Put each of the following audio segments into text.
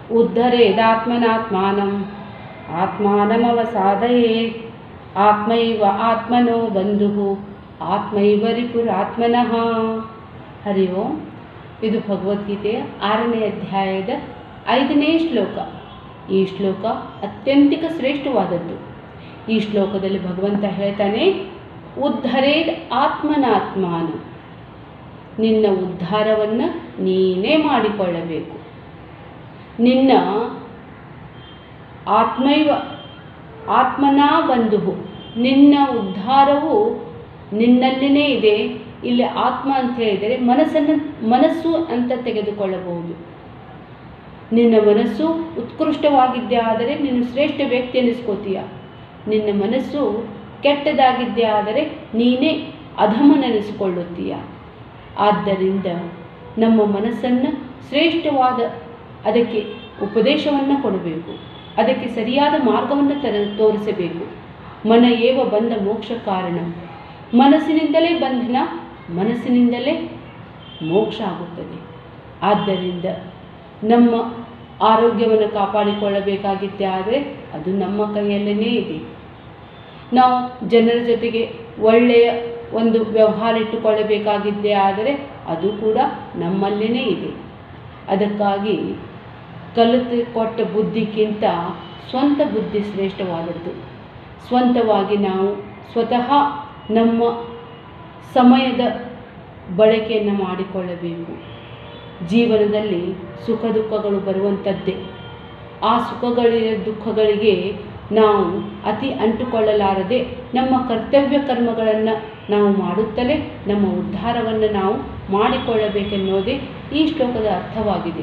ಉದ್ಧರೇದಾತ್ಮನಾತ್ಮಾನಂ ಆತ್ಮಾನಮವಸಾದಯೇತ್ ಆತ್ಮೈವ ಆತ್ಮನೋ ಬಂಧು ಆತ್ಮೈವ ರಿಪುರಾತ್ಮನಃ ಹರಿ ಓಂ ಇದು ಭಗವದ್ಗೀತೆಯ ಆರನೇ ಅಧ್ಯಾಯದ ಐದನೇ ಶ್ಲೋಕ ಈ ಶ್ಲೋಕ ಅತ್ಯಂತಿಕ ಶ್ರೇಷ್ಠವಾದದ್ದು ಈ ಶ್ಲೋಕದಲ್ಲಿ ಭಗವಂತ ಹೇಳ್ತಾನೆ ಉದ್ಧರೇದ್ ಆತ್ಮನಾತ್ಮಾನ ನಿನ್ನ ಉದ್ಧಾರವನ್ನು ನೀನೇ ಮಾಡಿಕೊಳ್ಳಬೇಕು ನಿನ್ನ ಆತ್ಮೈವ ಆತ್ಮನಾ ಬಂಧು ನಿನ್ನ ಉದ್ಧಾರವು ನಿನ್ನಲ್ಲಿನೇ ಇದೆ ಇಲ್ಲಿ ಆತ್ಮ ಅಂತ ಹೇಳಿದರೆ ಮನಸ್ಸನ್ನು ಮನಸ್ಸು ಅಂತ ತೆಗೆದುಕೊಳ್ಳಬಹುದು ನಿನ್ನ ಮನಸ್ಸು ಉತ್ಕೃಷ್ಟವಾಗಿದ್ದೇ ಆದರೆ ನೀನು ಶ್ರೇಷ್ಠ ವ್ಯಕ್ತಿ ಅನ್ನಿಸ್ಕೋತೀಯ ನಿನ್ನ ಮನಸ್ಸು ಕೆಟ್ಟದಾಗಿದ್ದೇ ಆದರೆ ನೀನೇ ಅಧಮನೆನಿಸಿಕೊಳ್ಳುತ್ತೀಯ ಆದ್ದರಿಂದ ನಮ್ಮ ಮನಸ್ಸನ್ನು ಶ್ರೇಷ್ಠವಾದ ಅದಕ್ಕೆ ಉಪದೇಶವನ್ನು ಕೊಡಬೇಕು ಅದಕ್ಕೆ ಸರಿಯಾದ ಮಾರ್ಗವನ್ನು ತರ ತೋರಿಸಬೇಕು ಮನ ಏವ ಬಂದ ಮೋಕ್ಷ ಕಾರಣ ಮನಸ್ಸಿನಿಂದಲೇ ಬಂಧನ ಮನಸ್ಸಿನಿಂದಲೇ ಮೋಕ್ಷ ಆಗುತ್ತದೆ ಆದ್ದರಿಂದ ನಮ್ಮ ಆರೋಗ್ಯವನ್ನು ಕಾಪಾಡಿಕೊಳ್ಳಬೇಕಾಗಿದ್ದೇ ಆದರೆ ಅದು ನಮ್ಮ ಕೈಯಲ್ಲೇ ಇದೆ ನಾವು ಜನರ ಜೊತೆಗೆ ಒಳ್ಳೆಯ ಒಂದು ವ್ಯವಹಾರ ಇಟ್ಟುಕೊಳ್ಳಬೇಕಾಗಿದ್ದೇ ಆದರೆ ಅದು ಕೂಡ ನಮ್ಮಲ್ಲೇ ಇದೆ ಅದಕ್ಕಾಗಿ ಕಲಿತು ಕೊಟ್ಟ ಬುದ್ಧಿಗಿಂತ ಸ್ವಂತ ಬುದ್ಧಿ ಶ್ರೇಷ್ಠವಾದದ್ದು ಸ್ವಂತವಾಗಿ ನಾವು ಸ್ವತಃ ನಮ್ಮ ಸಮಯದ ಬಳಕೆಯನ್ನು ಮಾಡಿಕೊಳ್ಳಬೇಕು ಜೀವನದಲ್ಲಿ ಸುಖ ದುಃಖಗಳು ಬರುವಂಥದ್ದೇ ಆ ಸುಖಗಳಿಗೆ ದುಃಖಗಳಿಗೆ ನಾವು ಅತಿ ಅಂಟುಕೊಳ್ಳಲಾರದೆ ನಮ್ಮ ಕರ್ತವ್ಯ ಕರ್ಮಗಳನ್ನು ನಾವು ಮಾಡುತ್ತಲೇ ನಮ್ಮ ಉದ್ಧಾರವನ್ನು ನಾವು ಮಾಡಿಕೊಳ್ಳಬೇಕೆನ್ನುವುದೇ ಈ ಶ್ಲೋಕದ ಅರ್ಥವಾಗಿದೆ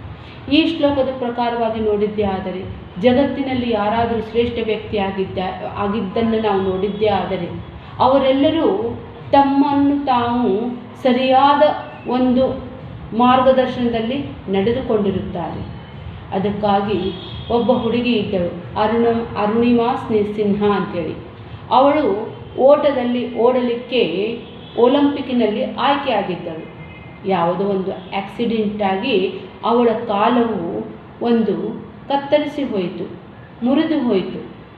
ಈ ಶ್ಲೋಕದ ಪ್ರಕಾರವಾಗಿ ನೋಡಿದ್ದೇ ಆದರೆ ಜಗತ್ತಿನಲ್ಲಿ ಯಾರಾದರೂ ಶ್ರೇಷ್ಠ ವ್ಯಕ್ತಿ ಆಗಿದ್ದ ಆಗಿದ್ದನ್ನು ನಾವು ನೋಡಿದ್ದೇ ಆದರೆ ಅವರೆಲ್ಲರೂ ತಮ್ಮನ್ನು ತಾವು ಸರಿಯಾದ ಒಂದು ಮಾರ್ಗದರ್ಶನದಲ್ಲಿ ನಡೆದುಕೊಂಡಿರುತ್ತಾರೆ ಅದಕ್ಕಾಗಿ ಒಬ್ಬ ಹುಡುಗಿ ಇದ್ದಳು ಅರುಣ ಅರುಣಿಮಾ ಸ್ನಿ ಸಿನ್ಹಾ ಅಂತೇಳಿ ಅವಳು ಓಟದಲ್ಲಿ ಓಡಲಿಕ್ಕೆ ಒಲಿಂಪಿಕ್ಕಿನಲ್ಲಿ ಆಯ್ಕೆಯಾಗಿದ್ದಳು ಯಾವುದೋ ಒಂದು ಆಕ್ಸಿಡೆಂಟಾಗಿ ಅವಳ ಕಾಲವು ಒಂದು ಕತ್ತರಿಸಿ ಹೋಯಿತು ಮುರಿದು ಹೋಯಿತು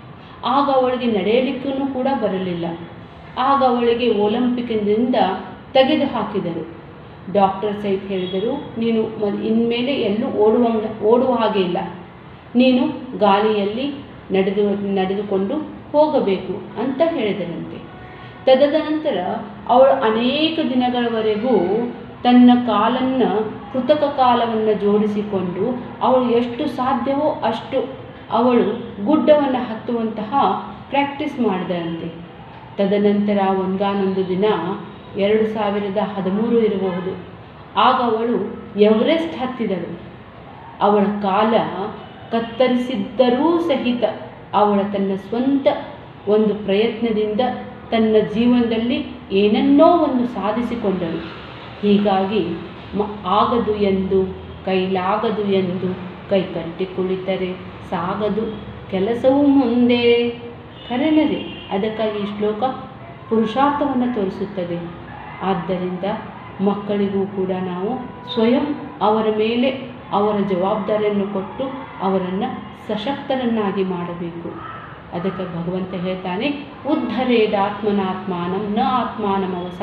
ಆಗ ಅವಳಿಗೆ ನಡೆಯಲಿಕ್ಕೂ ಕೂಡ ಬರಲಿಲ್ಲ ಆಗ ಅವಳಿಗೆ ಒಲಿಂಪಿಕ್ನಿಂದ ತೆಗೆದು ಹಾಕಿದರು ಡಾಕ್ಟರ್ ಸಹಿತ ಹೇಳಿದರು ನೀನು ಮ ಇನ್ಮೇಲೆ ಎಲ್ಲೂ ಓಡುವಂಗ ಓಡುವ ಹಾಗೆ ಇಲ್ಲ ನೀನು ಗಾಳಿಯಲ್ಲಿ ನಡೆದು ನಡೆದುಕೊಂಡು ಹೋಗಬೇಕು ಅಂತ ಹೇಳಿದರಂತೆ ತದನಂತರ ಅವಳು ಅನೇಕ ದಿನಗಳವರೆಗೂ ತನ್ನ ಕಾಲನ್ನು ಕೃತಕ ಕಾಲವನ್ನು ಜೋಡಿಸಿಕೊಂಡು ಅವಳು ಎಷ್ಟು ಸಾಧ್ಯವೋ ಅಷ್ಟು ಅವಳು ಗುಡ್ಡವನ್ನು ಹತ್ತುವಂತಹ ಪ್ರಾಕ್ಟೀಸ್ ಮಾಡಿದಂತೆ ತದನಂತರ ಒಂದಾನೊಂದು ದಿನ ಎರಡು ಸಾವಿರದ ಹದಿಮೂರು ಇರಬಹುದು ಆಗ ಅವಳು ಎವರೆಸ್ಟ್ ಹತ್ತಿದಳು ಅವಳ ಕಾಲ ಕತ್ತರಿಸಿದ್ದರೂ ಸಹಿತ ಅವಳ ತನ್ನ ಸ್ವಂತ ಒಂದು ಪ್ರಯತ್ನದಿಂದ ತನ್ನ ಜೀವನದಲ್ಲಿ ಏನನ್ನೋ ಒಂದು ಸಾಧಿಸಿಕೊಂಡಳು ಹೀಗಾಗಿ ಮ ಆಗದು ಎಂದು ಕೈಲಾಗದು ಎಂದು ಕೈ ಕಟ್ಟಿ ಕುಳಿತರೆ ಸಾಗದು ಕೆಲಸವು ಮುಂದೆ ಕರೆನರೆ ಅದಕ್ಕಾಗಿ ಈ ಶ್ಲೋಕ ಪುರುಷಾರ್ಥವನ್ನು ತೋರಿಸುತ್ತದೆ ಆದ್ದರಿಂದ ಮಕ್ಕಳಿಗೂ ಕೂಡ ನಾವು ಸ್ವಯಂ ಅವರ ಮೇಲೆ ಅವರ ಜವಾಬ್ದಾರಿಯನ್ನು ಕೊಟ್ಟು ಅವರನ್ನು ಸಶಕ್ತರನ್ನಾಗಿ ಮಾಡಬೇಕು ಅದಕ್ಕೆ ಭಗವಂತ ಹೇಳ್ತಾನೆ ಉದ್ಧರೇದಾತ್ಮನಾತ್ಮಾನಂ ನ ಆತ್ಮಾನಮವಸ